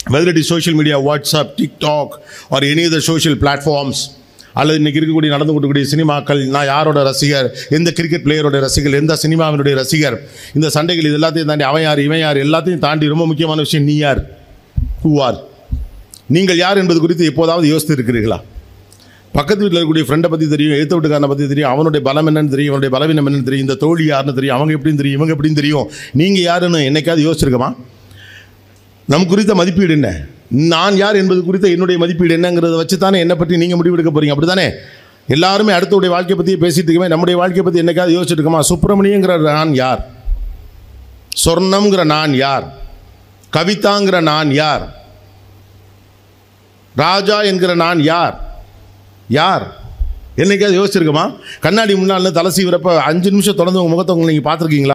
whether it is social media, WhatsApp, TikTok, or any other social platforms, அல்லது இன்னைக்கு இருக்கக்கூடிய நடந்து கொண்டிருக்கக்கூடிய சினிமாக்கள் நான் யாரோட ரசிகர் எந்த கிரிக்கெட் பிளேயரோட ரசிகர் எந்த சினிமாவினுடைய ரசிகர் இந்த சண்டைகள் இது எல்லாத்தையும் தாண்டி அவன் யார் இவன் யார் எல்லாத்தையும் தாண்டி ரொம்ப முக்கியமான விஷயம் நீ யார் ஹூ ஆர் நீங்கள் யார் என்பது குறித்து எப்போதாவது யோசித்து இருக்கிறீர்களா பக்கத்து வீட்டில் இருக்கக்கூடிய ஃப்ரெண்டை பற்றி தெரியும் எழுத்து வீட்டுக்காரனை பற்றி தெரியும் அவனுடைய பலம் என்னன்னு தெரியும் அவனுடைய பலவீனம் என்னன்னு தெரியும் இந்த தோழி யாருன்னு தெரியும் அவங்க எப்படின்னு தெரியும் இவங்க எப்படின்னு தெரியும் நீங்கள் யாருன்னு என்னைக்காவது யோசிச்சிருக்கமா நம் குறித்த மதிப்பீடு என்ன நான் யார் என்பது குறித்த என்னுடைய மதிப்பீடு என்னங்கிறத வச்சு தானே என்னை பற்றி நீங்கள் முடிவெடுக்க போறீங்க அப்படி தானே எல்லாருமே அடுத்தவுடைய வாழ்க்கையை பற்றி பேசிட்டு இருக்கவே நம்முடைய வாழ்க்கையை பற்றி என்னைக்காவது யோசிச்சுட்டு இருக்கோமா சுப்பிரமணியங்கிற நான் யார் சொர்ணம்ங்கிற நான் யார் கவிதாங்கிற நான் யார் ராஜா என்கிற நான் யார் யார் என்னைக்காவது யோசிச்சிருக்கோமா கண்ணாடி முன்னால் தலை சீவிரப்ப அஞ்சு நிமிஷம் தொடர்ந்து உங்கள் முகத்தை உங்களை நீங்கள் பார்த்துருக்கீங்களா